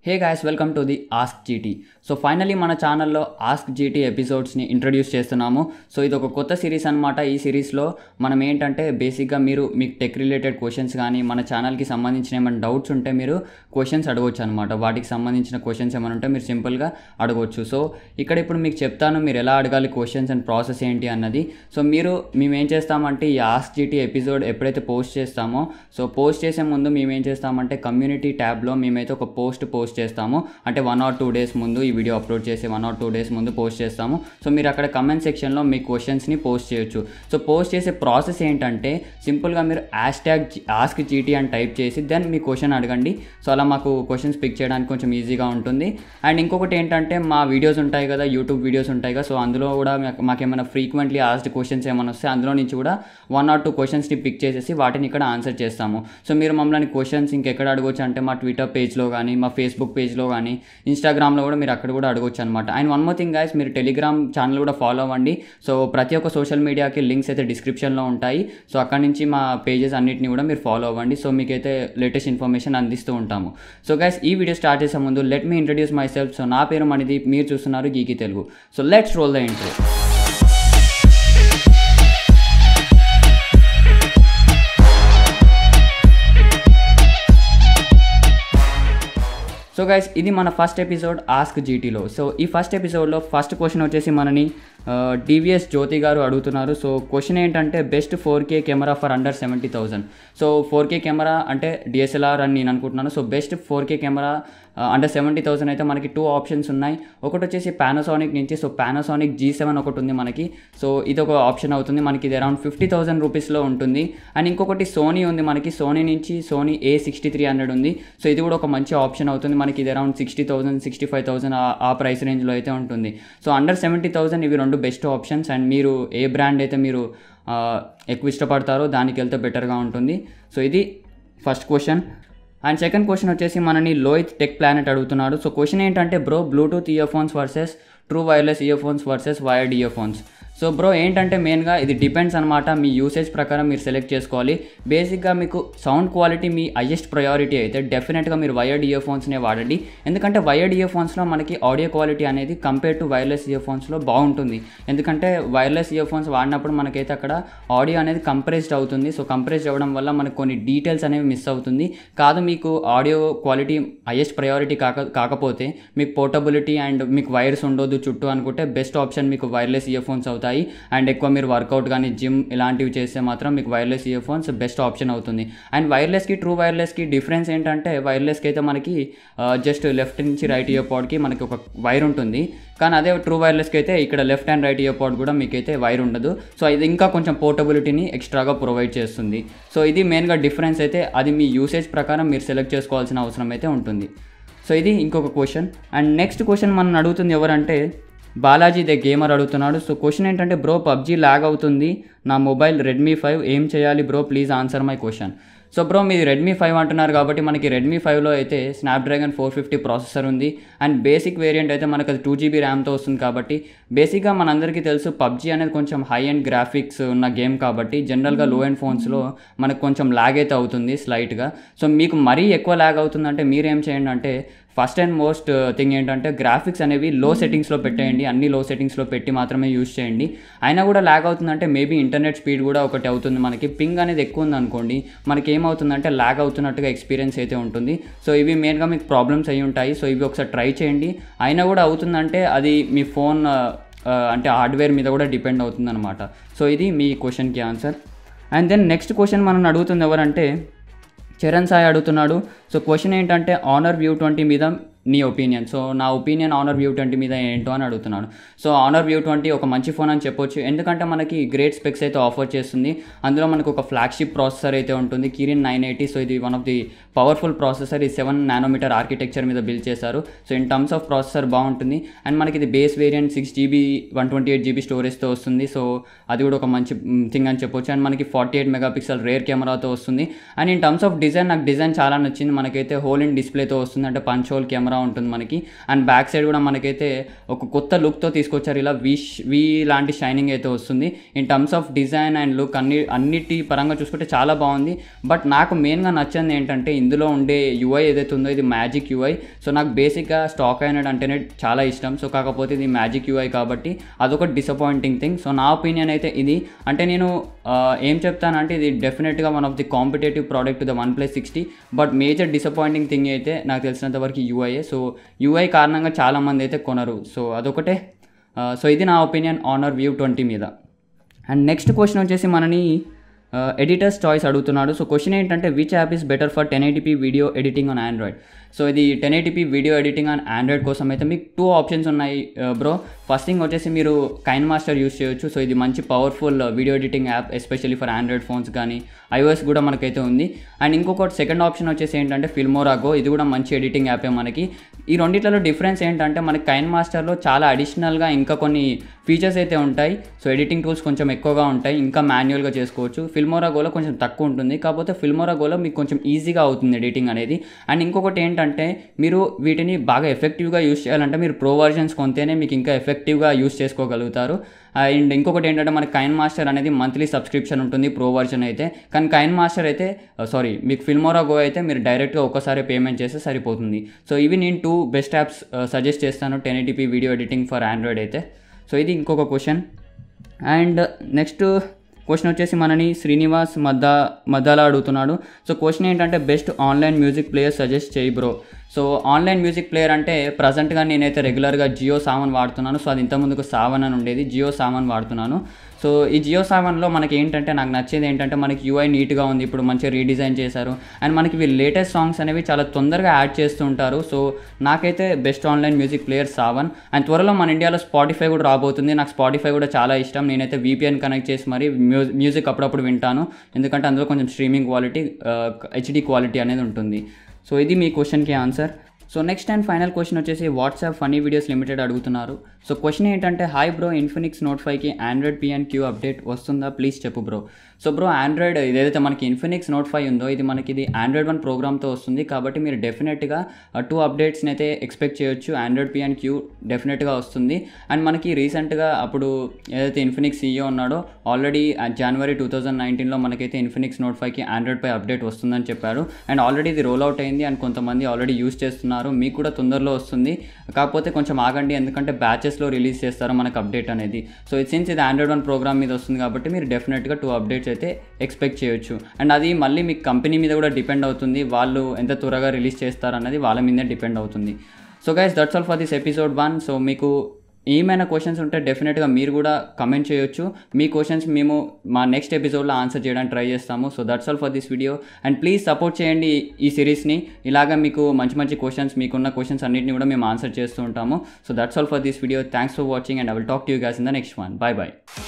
hey guys welcome to the ask GT so finally మన ఛానల్లో ask GT ఎపిసోడ్స్ని introduce చేస్తున్నాము సో ఇది ఒక కొత్త సిరీస్ అనమాట ఈ సిరీస్లో మనం ఏంటంటే బేసిక్గా మీరు మీకు టెక్ రిలేటెడ్ క్వశ్చన్స్ కానీ మన ఛానల్కి సంబంధించిన ఏమైనా డౌట్స్ ఉంటే మీరు క్వశ్చన్స్ అడగవచ్చు అనమాట వాటికి సంబంధించిన క్వశ్చన్స్ ఏమైనా ఉంటే మీరు సింపుల్గా అడగవచ్చు సో ఇక్కడ ఇప్పుడు మీకు చెప్తాను మీరు ఎలా అడగాలి క్వశ్చన్స్ అండ్ ప్రాసెస్ ఏంటి అన్నది సో మీరు మేము ఏం చేస్తామంటే ఈ ఆస్క్ జీటీ ఎపిసోడ్ ఎప్పుడైతే పోస్ట్ చేస్తామో సో పోస్ట్ చేసే ముందు మేము ఏం చేస్తామంటే కమ్యూనిటీ ట్యాబ్లో మేమైతే ఒక పోస్ట్ పోస్ట్ చేస్తాము అంటే వన్ ఆర్ టూ డేస్ ముందు ఈ వీడియో అప్లోడ్ చేసి వన్ ఆర్ టూ డేస్ ముందు పోస్ట్ చేస్తాము సో మీరు అక్కడ కమెంట్ సెక్షన్లో మీ క్వశ్చన్స్ని పోస్ట్ చేయొచ్చు సో పోస్ట్ చేసే ప్రాసెస్ ఏంటంటే సింపుల్గా మీరు హ్యాష్ ట్యాగ్ ఆస్క్ జీటీ అని టైప్ చేసి దెన్ మీ క్వశ్చన్ అడగండి సో అలా మాకు క్వశ్చన్స్ పిక్ చేయడానికి కొంచెం ఈజీగా ఉంటుంది అండ్ ఇంకొకటి ఏంటంటే మా వీడియోస్ ఉంటాయి కదా యూట్యూబ్ వీడియోస్ ఉంటాయి కదా సో అందులో కూడా మాకు- మాకేమైనా ఫ్రీక్వెంట్లీ ఆస్డ్ క్వశ్చన్స్ ఏమైనా వస్తే అందులో నుంచి కూడా వన్ ఆర్ టూ క్వశ్చన్స్ని పిక్ చేసేసి వాటిని ఇక్కడ ఆన్సర్ చేస్తాము సో మీరు మమ్మల్ని క్వశ్చన్స్ ఇంకెక్కడ అడగవచ్చు అంటే మా ట్విట్టర్ పేజ్లో కానీ మా ఫేస్బుక్ పేజ్లో కానీ ఇన్స్టాగ్రామ్లో కూడా మీరు అక్కడ కూడా అడగవచ్చు అనమాట and one more thing guys మీరు టెలిగ్రామ్ ఛానల్ కూడా ఫాలో అవ్వండి సో ప్రతి ఒక్క సోషల్ మీడియాకి లింక్స్ అయితే డిస్క్రిప్షన్లో ఉంటాయి సో అక్కడ నుంచి మా పేజెస్ అన్నిటిని కూడా మీరు ఫాలో అవ్వండి సో మీకైతే లేటెస్ట్ ఇన్ఫర్మేషన్ అందిస్తూ ఉంటాము సో గైస్ ఈ వీడియో స్టార్ట్ చేసే ముందు let me introduce myself so నా పేరు మణిదీప్ మీరు చూస్తున్నారు geeky Telugu so let's roll the intro so guys ఇది మన ఫస్ట్ ఎపిసోడ్ ఆస్క్ జీటీలో సో ఈ ఫస్ట్ ఎపిసోడ్లో ఫస్ట్ క్వశ్చన్ వచ్చేసి మనని డివిఎస్ జ్యోతి గారు అడుగుతున్నారు సో క్వశ్చన్ ఏంటంటే best four K camera for under seventy thousand so four K camera అంటే డిఎస్ఎల్ఆర్ అని నేను అనుకుంటున్నాను so best four K camera under seventy thousand అయితే మనకి టూ ఆప్షన్స్ ఉన్నాయి ఒకటి వచ్చేసి పానాసోనిక్ నుంచి సో పానాసోనిక్ జీ సెవెన్ ఒకటి ఉంది మనకి సో ఇది ఒక ఆప్షన్ అవుతుంది మనకి ఇది అరౌండ్ ఫిఫ్టీ థౌసండ్ రూపీస్లో ఉంటుంది అండ్ ఇంకొకటి సోనీ ఉంది మనకి సోనీ నుంచి Sony A sixty three hundred ఉంది సో ఇది కూడా ఒక మంచి ఆప్షన్ అవుతుంది మనకి ఇది around sixty thousand sixty five thousand ఆ ప్రైస్ రేంజ్లో అయితే ఉంటుంది సో అండర్ సెవెంటీ థౌసండ్ ఇవి రెండు బెస్ట్ ఆప్షన్స్ అండ్ మీరు ఏ బ్రాండ్ అయితే మీరు ఆ, ఎక్కువ ఇష్టపడతారో దానికి వెళ్తే బెటర్గా ఉంటుంది సో ఇది first question and second question వచ్చేసి మనని లోయిత్ టెక్ ప్లానెట్ అడుగుతున్నాడు సో క్వశ్చన్ ఏంటంటే bro Bluetooth earphones versus true wireless earphones versus wired earphones so bro ఏంటంటే మెయిన్గా ఇది డిపెండ్స్ అనమాట మీ యూసేజ్ ప్రకారం మీరు సెలెక్ట్ చేసుకోవాలి బేసిక్గా మీకు సౌండ్ క్వాలిటీ మీ హైయెస్ట్ ప్రయారిటీ అయితే డెఫినెట్గా మీరు వైర్డ్ ఇయర్ ఫోన్స్నే వాడండి ఎందుకంటే వైర్డ్ ఇయర్ ఫోన్స్లో మనకి ఆడియో క్వాలిటీ అనేది కంపేర్ టు వైర్లెస్ ఇయర్ ఫోన్స్లో బాగుంటుంది ఎందుకంటే వైర్లెస్ ఇయర్ ఫోన్స్ వాడినప్పుడు మనకైతే అక్కడ ఆడియో అనేది కంప్రెస్డ్ అవుతుంది సో కంప్రెస్డ్ అవ్వడం వల్ల మనకు కొన్ని డీటెయిల్స్ అనేవి మిస్ అవుతుంది కాదు మీకు ఆడియో క్వాలిటీ హైయెస్ట్ ప్రయారిటీ కాక కాకపోతే మీకు పోర్టబిలిటీ అండ్ మీకు వైర్స్ ఉండొద్దు చుట్టూ అనుకుంటే బెస్ట్ ఆప్షన్ మీకు వైర్లెస్ ఇయర్ ఫోన్స్ అవుతాయి అండ్ ఎక్కువ మీరు వర్కౌట్ కానీ జిమ్ ఇలాంటివి చేస్తే మాత్రం మీకు wireless earphones best option అవుతుంది అండ్ వైర్లెస్కి ట్రూ వైర్లెస్కి డిఫరెన్స్ ఏంటంటే వైర్లెస్కి అయితే మనకి జస్ట్ లెఫ్ట్ నుంచి రైట్ ఇయర్ పాడ్కి మనకి ఒక వైర్ ఉంటుంది కానీ అదే ట్రూ వైర్లెస్కి అయితే ఇక్కడ left and right earpod కూడా మీకైతే వైర్ ఉండదు సో ఇది ఇంకా కొంచెం పోర్టబిలిటీని ఎక్స్ట్రాగా ప్రొవైడ్ చేస్తుంది సో ఇది మెయిన్గా డిఫరెన్స్ అయితే అది మీ యూసేజ్ ప్రకారం మీరు సెలెక్ట్ చేసుకోవాల్సిన అవసరం అయితే ఉంటుంది సో ఇది ఇంకొక క్వశ్చన్ అండ్ నెక్స్ట్ క్వశ్చన్ మనం అడుగుతుంది ఎవరంటే బాలాజీ ద గేమర్ అడుగుతున్నాడు సో క్వశ్చన్ ఏంటంటే బ్రో పబ్జీ లాగ్ అవుతుంది నా మొబైల్ రెడ్మీ ఫైవ్ ఏం చేయాలి bro please answer my question so bro మీది రెడ్మీ ఫైవ్ అంటున్నారు కాబట్టి మనకి రెడ్మీ ఫైవ్లో అయితే స్నాప్డ్రాగన్ ఫోర్ ఫిఫ్టీ ప్రాసెసర్ ఉంది అండ్ బేసిక్ వేరియంట్ అయితే మనకు అది టూ జీబీ ర్యామ్తో వస్తుంది కాబట్టి బేసిక్గా మనందరికీ తెలుసు పబ్జీ అనేది కొంచెం హై అండ్ గ్రాఫిక్స్ ఉన్న గేమ్ కాబట్టి జనరల్గా లో అండ్ ఫోన్స్లో మనకు కొంచెం ల్యాగ్ అయితే అవుతుంది స్లైట్గా సో మీకు మరీ ఎక్కువ ల్యాగ్ అవుతుందంటే మీరేం చేయండి అంటే ఫస్ట్ అండ్ మోస్ట్ థింగ్ ఏంటంటే గ్రాఫిక్స్ అనేవి లో సెట్టింగ్స్లో పెట్టేయండి అన్ని లో సెట్టింగ్స్లో పెట్టి మాత్రమే యూజ్ చేయండి అయినా కూడా ల్యాగ్ అవుతుందంటే మేబీ ఇంటర్నెట్ స్పీడ్ కూడా ఒకటి అవుతుంది మనకి పింగ్ అనేది ఎక్కువ ఉంది అనుకోండి మనకి ఏమవుతుందంటే ల్యాగ్ అవుతున్నట్టుగా ఎక్స్పీరియన్స్ అయితే ఉంటుంది సో ఇవి మెయిన్గా మీకు ప్రాబ్లమ్స్ అయి ఉంటాయి సో ఇవి ఒకసారి ట్రై చేయండి అయినా కూడా అవుతుందంటే అది మీ ఫోన్ అంటే హార్డ్వేర్ మీద కూడా డిపెండ్ అవుతుంది అనమాట సో ఇది మీ క్వశ్చన్కి answer and then next question మనం అడుగుతుంది ఎవరంటే చరణ్ సాయి అడుగుతున్నాడు సో క్వశ్చన్ ఏంటంటే ఆనర్ వ్యూ ట్వంటీ మీద నీ ఒపీనియన్ సో నా ఒపీనియన్ ఆనర్ వ్యూ ట్వంటీ మీద ఏంటో అని అడుగుతున్నాను సో ఆనర్ వ్యూ ట్వంటీ ఒక మంచి ఫోన్ అని చెప్పొచ్చు ఎందుకంటే మనకి గ్రేట్ స్పెక్స్ అయితే ఆఫర్ చేస్తుంది అందులో మనకు ఒక ఫ్లాగ్షిప్ ప్రాసెసర్ అయితే ఉంటుంది కిరిన్ నైన్ ఎయిటీ సో ఇది one of the powerful processor ఈ సెవెన్ నానోమీటర్ ఆర్కిటెక్చర్ మీద బిల్డ్ చేశారు so in terms of processor బాగుంటుంది అండ్ మనకి ఇది base variant six GB one twenty eight GB స్టోరేజ్తో వస్తుంది సో అది కూడా ఒక మంచి థింగ్ అని చెప్పొచ్చు అండ్ మనకి ఫార్టీ ఎయిట్ మెగాపిక్సెల్ రేర్ కెమెరాతో వస్తుంది and in terms of design నాకు డిజైన్ చాలా నచ్చింది మనకైతే హోల్ ఇన్ డిస్ప్లేతో వస్తుంది అంటే పంచ్ హోల్ కెమెరా కెమెరా ఉంటుంది మనకి అండ్ బ్యాక్ సైడ్ కూడా మనకైతే ఒక కొత్త లుక్తో తీసుకొచ్చారు ఇలా వి వి లాంటి షైనింగ్ అయితే వస్తుంది in terms of design and look అన్ని అన్నిటి పరంగా చూసుకుంటే చాలా బాగుంది బట్ నాకు మెయిన్గా నచ్చింది ఏంటంటే ఇందులో ఉండే యూఐ ఏదైతే ఉందో ఇది మ్యాజిక్ యూఐ సో నాకు బేసిక్గా స్టాక్ అయినడ్ అంటేనే చాలా ఇష్టం సో కాకపోతే ఇది మ్యాజిక్ యూఐ కాబట్టి అదొక డిసప్పాయింటింగ్ థింగ్ సో నా ఒపీనియన్ అయితే ఇది అంటే నేను ఆ, ఏం చెప్తానంటే ఇది డెఫినెట్గా one of the competitive product the OnePlus sixty but major disappointing thing అయితే నాకు తెలిసినంత వరకు యూఐఏ సో యూఐ కారణంగా చాలామంది అయితే కొనరు సో అదొకటే ఆ, సో ఇది నా ఒపీనియన్ ఆనర్ వ్యూ ట్వంటీ మీద అండ్ నెక్స్ట్ క్వశ్చన్ వచ్చేసి మనని ఎడిటర్స్ చాయిస్ అడుగుతున్నాడు సో క్వశ్చన్ ఏంటంటే which app is better for ten eighty p video editing on Android so ఇది ten eighty p video editing on Android కోసం అయితే మీకు టూ ఆప్షన్స్ ఉన్నాయి బ్రో ఫస్ట్ థింగ్ వచ్చేసి మీరు కైన్ మాస్టర్ యూస్ చేయొచ్చు సో ఇది మంచి powerful video editing app especially for Android phones కానీ ఐఓఎస్ కూడా మనకైతే ఉంది అండ్ ఇంకొకటి సెకండ్ ఆప్షన్ వచ్చేసి ఏంటంటే ఫిల్మోరాగో ఇది కూడా మంచి ఎడిటింగ్ యాపే మనకి ఈ రెండిట్లలో డిఫరెన్స్ ఏంటంటే మనకి కైన్ మాస్టర్లో చాలా అడిషనల్గా ఇంకా కొన్ని ఫీచర్స్ అయితే ఉంటాయి సో ఎడిటింగ్ టూల్స్ కొంచెం ఎక్కువగా ఉంటాయి ఇంకా మాన్యువల్గా చేసుకోవచ్చు ఫిల్మోరాగోలో కొంచెం తక్కువ ఉంటుంది కాకపోతే ఫిల్మోరాగోలో మీకు కొంచెం ఈజీగా అవుతుంది ఎడిటింగ్ అనేది అండ్ ఇంకొకటి ఏంటంటే మీరు వీటిని బాగా ఎఫెక్టివ్గా యూస్ చేయాలంటే మీరు ప్రో వర్జన్స్ కొంటేనే మీకు ఇంకా ఎఫెక్టివ్గా యూస్ చేసుకోగలుగుతారు అండ్ ఇంకొకటి ఏంటంటే మనకి కైన్ మాస్టర్ అనేది మంత్లీ సబ్స్క్రిప్షన్ ఉంటుంది ప్రో వర్జన్ అయితే కానీ కైన్ మాస్టర్ అయితే సారీ మీకు ఫిల్మోరా గో అయితే మీరు డైరెక్ట్గా ఒక్కసారి పేమెంట్ చేస్తే సరిపోతుంది సో ఇవి నేను టూ బెస్ట్ యాప్స్ సజెస్ట్ చేస్తాను ten eighty p video editing for Android అయితే సో ఇది ఇంకొక క్వశ్చన్ అండ్ నెక్స్ట్ క్వశ్చన్ వచ్చేసి మనని శ్రీనివాస్ మద్దా మద్దాలా అడుగుతున్నాడు సో క్వశ్చన్ ఏంటంటే best online music player suggest చేయి bro so online music player అంటే ప్రజెంట్గా నేనైతే రెగ్యులర్గా జియో సావన్ వాడుతున్నాను సో అది ఇంతకుముందుకు సావన్ అని ఉండేది జియో సావన్ వాడుతున్నాను సో ఈ జియో సావన్లో మనకి ఏంటంటే నాకు నచ్చేది ఏంటంటే మనకి యూఐ నీట్గా ఉంది ఇప్పుడు మంచిగా రీడిజైన్ చేశారు అండ్ మనకి వీళ్ళు లేటెస్ట్ సాంగ్స్ అనేవి చాలా తొందరగా యాడ్ చేస్తూ ఉంటారు సో నాకైతే best online music player Saavn and త్వరలో మన ఇండియాలో స్పాటిఫై కూడా రాబోతుంది నాకు స్పాటిఫై కూడా చాలా ఇష్టం నేనైతే వీపీఎన్ కనెక్ట్ చేసి మరి మ్యూజిక్ అప్పుడప్పుడు వింటాను ఎందుకంటే అందులో కొంచెం స్ట్రీమింగ్ క్వాలిటీ హెచ్డి క్వాలిటీ అనేది ఉంటుంది సో ఇది మీ క్వశ్చన్కి answer so next and final question వచ్చేసి వాట్సాప్ ఫనీ వీడియోస్ లిమిటెడ్ అడుగుతున్నారు సో క్వశ్చన్ ఏంటంటే హాయ్ బ్రో ఇన్ఫినిక్స్ నోట్ ఫైవ్కి ఆండ్రాయిడ్ పిఎన్ క్యూ అప్డేట్ వస్తుందా ప్లీజ్ చెప్పు బ్రో సో బ్రో ఆండ్రాయిడ్ ఇదేదైతే మనకి ఇన్ఫినిక్స్ నోట్ ఫైవ్ ఉందో ఇది మనకి ఇది ఆండ్రాయిడ్ వన్ ప్రోగ్రామ్తో వస్తుంది కాబట్టి మీరు డెఫినెట్గా టూ అప్డేట్స్ని అయితే ఎక్స్పెక్ట్ చేయొచ్చు ఆండ్రాయిడ్ పిఎన్ క్యూ డెఫినెట్గా వస్తుంది అండ్ మనకి రీసెంట్గా అప్పుడు ఏదైతే ఇన్ఫినిక్స్ సీఈఓ ఉన్నాడో ఆల్రెడీ జనవరి టూ థౌజండ్ నైన్టీన్లో మనకైతే ఇన్ఫినిక్స్ నోట్ ఫైవ్కి ఆండ్రాయిడ్ పై అప్డేట్ వస్తుందని చెప్పారు అండ్ ఆల్రెడీ ఇది రోల్ అవుట్ అయింది అండ్ కొంతమంది ఆల్రెడీ యూస్ చేస్తున్నారు మీకు కూడా తొందరలో వస్తుంది కాకపోతే కొంచెం ఆగండి ఎందుకంటే బ్యాచెస్లో రిలీజ్ చేస్తారు మనకు అప్డేట్ అనేది సో ఇది సిన్స్ ఇది ఆండ్రాయిడ్ వన్ ప్రోగ్రామ్ మీద వస్తుంది కాబట్టి మీరు డెఫినెట్గా టూ అప్డేట్స్ అయితే ఎక్స్పెక్ట్ చేయొచ్చు అండ్ అది మళ్ళీ మీకు కంపెనీ మీద కూడా డిపెండ్ అవుతుంది వాళ్ళు ఎంత త్వరగా రిలీజ్ చేస్తారన్నది వాళ్ళ మీదే డిపెండ్ అవుతుంది so guys that's all for this episode one so మీకు ఏమైనా క్వశ్చన్స్ ఉంటే డెఫినెట్గా మీరు కూడా కమెంట్ చేయొచ్చు మీ క్వశ్చన్స్ మేము మా నెక్స్ట్ ఎపిసోడ్లో ఆన్సర్ చేయడానికి ట్రై చేస్తాము so that's all for this video and please support చేయండి ఈ సిరీస్ని ఇలాగా మీకు మంచి మంచి క్వశ్చన్స్ మీకున్న క్వశ్చన్స్ అన్నింటిని కూడా మేము ఆన్సర్ చేస్తూ ఉంటాము so that's all for this video thanks for watching and I will talk to you guys in the next one bye bye